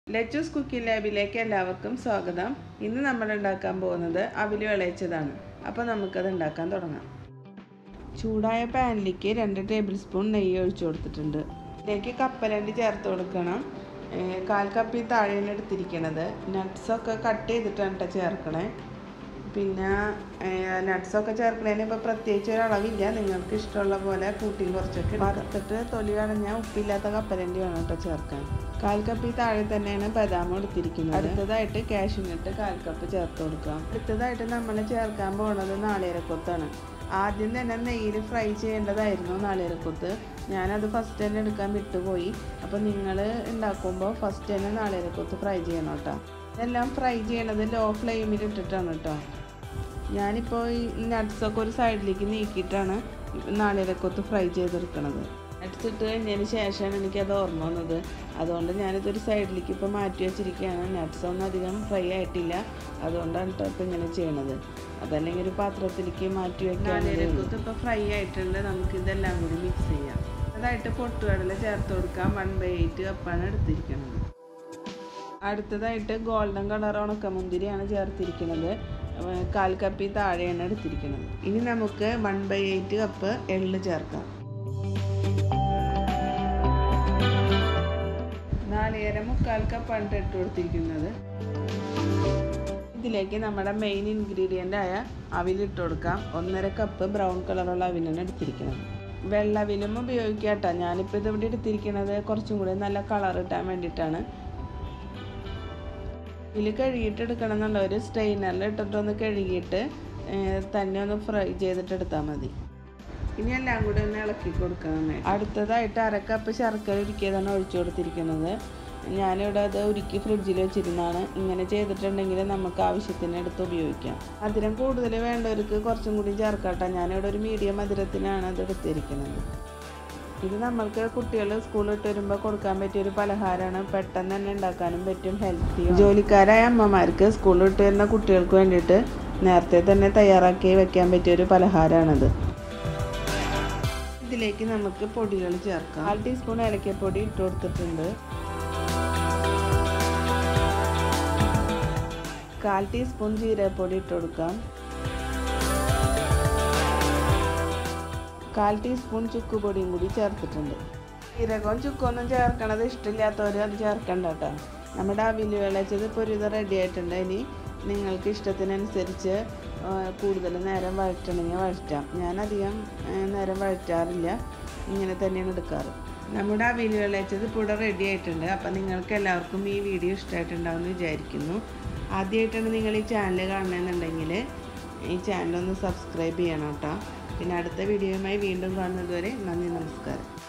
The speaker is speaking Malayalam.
ലെച്ചൂസ് കുക്കിംഗ് ലാബിലേക്ക് എല്ലാവർക്കും സ്വാഗതം ഇന്ന് നമ്മൾ ഉണ്ടാക്കാൻ പോകുന്നത് അവിൽ വിളയിച്ചതാണ് അപ്പോൾ നമുക്കത് ഉണ്ടാക്കാൻ തുടങ്ങാം ചൂടായ പാനിലേക്ക് രണ്ട് ടേബിൾ സ്പൂൺ നെയ്യ് ഒഴിച്ചു കൊടുത്തിട്ടുണ്ട് ഇതിലേക്ക് കപ്പലണ്ടി ചേർത്ത് കൊടുക്കണം ഏഹ് കാൽ കപ്പിൽ താഴെയാണ് എടുത്തിരിക്കണത് നട്ട്സൊക്കെ കട്ട് ചെയ്തിട്ടാണ് കേട്ടോ ചേർക്കണേ പിന്നെ നട്ട്സൊക്കെ ചേർക്കണതിന് ഇപ്പോൾ പ്രത്യേകിച്ച് ഒരു അളവില്ല നിങ്ങൾക്ക് ഇഷ്ടമുള്ള പോലെ കൂട്ടി കുറച്ചൊക്കെ വറുത്തിട്ട് തൊലി കളഞ്ഞ ഉപ്പില്ലാത്ത കപ്പലണ്ടി വേണം കേട്ടോ ചേർക്കാൻ കാൽ കപ്പിൽ താഴെ തന്നെയാണ് ബദാം എടുത്തിരിക്കുന്നത് അടുത്തതായിട്ട് കാഷ്യൂനട്ട് കാൽ കപ്പ് ചേർത്ത് കൊടുക്കാം അടുത്തതായിട്ട് നമ്മൾ ചേർക്കാൻ പോകുന്നത് നാളികേരക്കൊത്താണ് ആദ്യം തന്നെ നെയ്യിൽ ഫ്രൈ ചെയ്യേണ്ടതായിരുന്നു നാളികേരക്കൊത്ത് ഞാനത് ഫസ്റ്റ് തന്നെ എടുക്കാൻ വിട്ടുപോയി അപ്പോൾ നിങ്ങൾ ഉണ്ടാക്കുമ്പോൾ ഫസ്റ്റ് തന്നെ നാളികേരക്കൊത്ത് ഫ്രൈ ചെയ്യണം കേട്ടോ ഇതെല്ലാം ഫ്രൈ ചെയ്യണത് ലോ ഫ്ലെയിമിൽ ഇട്ടിട്ടാണ് കേട്ടോ ഞാനിപ്പോൾ ഈ നട്ട്സൊക്കെ ഒരു സൈഡിലേക്ക് നീക്കിയിട്ടാണ് നാളികേരക്കൊത്ത് ഫ്രൈ ചെയ്തെടുക്കണത് നട്ട്സ് ഇട്ട് കഴിഞ്ഞതിന് ശേഷമാണ് എനിക്കത് ഓർമ്മ വന്നത് അതുകൊണ്ട് ഞാനിതൊരു സൈഡിലേക്ക് ഇപ്പോൾ മാറ്റി വെച്ചിരിക്കുകയാണ് നട്ട്സ് ഒന്നും അധികം ഫ്രൈ ആയിട്ടില്ല അതുകൊണ്ടാണ് കേട്ടോ ഇപ്പോൾ ഇങ്ങനെ ചെയ്യണത് അതല്ലെങ്കിൽ ഒരു പാത്രത്തിലേക്ക് മാറ്റി വെക്കാൻ നാളികേരക്കൊത്ത് ഇപ്പോൾ ഫ്രൈ ആയിട്ടുണ്ട് നമുക്ക് ഇതെല്ലാം കൂടി മിക്സ് ചെയ്യാം അതായിട്ട് പൊട്ടുകടല ചേർത്ത് കൊടുക്കാം വൺ ബൈ എയ്റ്റ് കപ്പാണ് എടുത്തിരിക്കുന്നത് അടുത്തതായിട്ട് ഗോൾഡൻ കളർ ഉണക്കമുന്തിരിയാണ് ചേർത്തിരിക്കുന്നത് ഏർ കാൽ കപ്പി താഴെയാണ് എടുത്തിരിക്കുന്നത് ഇനി നമുക്ക് വൺ ബൈ എയ്റ്റ് കപ്പ് എള്ള് ചേർക്കാം നാളികേര മുക്കാൽ കപ്പാണ് ഇട്ട് കൊടുത്തിരിക്കുന്നത് ഇതിലേക്ക് നമ്മുടെ മെയിൻ ഇൻഗ്രീഡിയൻ്റ് ആയ അവിലിട്ട് കൊടുക്കാം ഒന്നര കപ്പ് ബ്രൗൺ കളറുള്ള അവിലാണ് എടുത്തിരിക്കുന്നത് വെള്ളവിലും ഉപയോഗിക്കാം കേട്ടോ ഞാനിപ്പോൾ ഇതിവിടെ എടുത്തിരിക്കുന്നത് കുറച്ചും കൂടി നല്ല കളർ ഇട്ടാൻ വേണ്ടിയിട്ടാണ് ഇതിൽ കഴുകിയിട്ട് എടുക്കണം എന്നുള്ളവർ സ്ട്രെയിനറിൽ ഇട്ടിട്ടൊന്ന് കഴുകിയിട്ട് തന്നെ ഒന്ന് ഫ്രൈ ചെയ്തിട്ട് എടുത്താൽ മതി ഇനി എല്ലാം കൂടി ഒന്ന് ഇളക്കി കൊടുക്കണം അടുത്തതായിട്ട് അര കപ്പ് ശർക്കര ഉരുക്കിയതാണ് ഒഴിച്ചു കൊടുത്തിരിക്കുന്നത് ഞാനിവിടെ അത് ഉരുക്കി ഫ്രിഡ്ജിൽ വെച്ചിരുന്നാണ് ഇങ്ങനെ ചെയ്തിട്ടുണ്ടെങ്കിൽ നമുക്ക് ആവശ്യത്തിന് എടുത്ത് ഉപയോഗിക്കാം മധുരം കൂടുതൽ വേണ്ടവർക്ക് കുറച്ചും കൂടി ചേർക്കാട്ടെ ഞാനിവിടെ ഒരു മീഡിയം മധുരത്തിനാണ് അത് എടുത്തിരിക്കുന്നത് ഇത് നമ്മൾക്ക് കുട്ടികൾ സ്കൂളിൽ ഇട്ട് വരുമ്പോൾ കൊടുക്കാൻ പറ്റിയ ഒരു പലഹാരമാണ് പെട്ടെന്ന് തന്നെ ഉണ്ടാക്കാനും പറ്റും ഹെൽത്തി ജോലിക്കാരായ അമ്മമാർക്ക് സ്കൂളിൽ ഇട്ട് വരുന്ന കുട്ടികൾക്ക് വേണ്ടിയിട്ട് നേരത്തെ തന്നെ തയ്യാറാക്കി വെക്കാൻ പറ്റിയ ഒരു പലഹാരമാണത് ഇതിലേക്ക് നമുക്ക് പൊടികൾ ചേർക്കാം കാൽ ടീസ്പൂൺ ഏലക്കപ്പൊടി ഇട്ട് കൊടുത്തിട്ടുണ്ട് കാൽ ടീസ്പൂൺ ജീരകപ്പൊടി ഇട്ട് കൊടുക്കാം കാൽ ടീസ്പൂൺ ചുക്കുപൊടിയും കൂടി ചേർത്തിട്ടുണ്ട് ജീരകവും ചുക്കൊന്നും ചേർക്കണത് ഇഷ്ടമില്ലാത്തവർ അത് ചേർക്കണ്ട കേട്ടോ നമ്മുടെ അവിൽ വിളച്ചത് ഇപ്പോൾ ഒരു ഇത് റെഡി ആയിട്ടുണ്ട് ഇനി നിങ്ങൾക്ക് ഇഷ്ടത്തിനനുസരിച്ച് കൂടുതൽ നേരം വഴറ്റണമെങ്കിൽ വഴറ്റാം ഞാനധികം നേരം വഴറ്റാറില്ല ഇങ്ങനെ തന്നെയാണ് എടുക്കാറ് നമ്മുടെ അവിൽ വിളച്ചത് ഇപ്പോൾ ഇവിടെ റെഡി ആയിട്ടുണ്ട് അപ്പം നിങ്ങൾക്ക് എല്ലാവർക്കും ഈ വീഡിയോ ഇഷ്ടമായിട്ടുണ്ടാവുമെന്ന് വിചാരിക്കുന്നു ആദ്യമായിട്ടാണ് നിങ്ങൾ ഈ ചാനൽ കാണണമെന്നുണ്ടെങ്കിൽ ഈ ചാനൽ ഒന്ന് സബ്സ്ക്രൈബ് ചെയ്യണം കേട്ടോ പിന്നെ അടുത്ത വീഡിയോയുമായി വീണ്ടും കാണുന്നത് വരെ നന്ദി നമസ്കാരം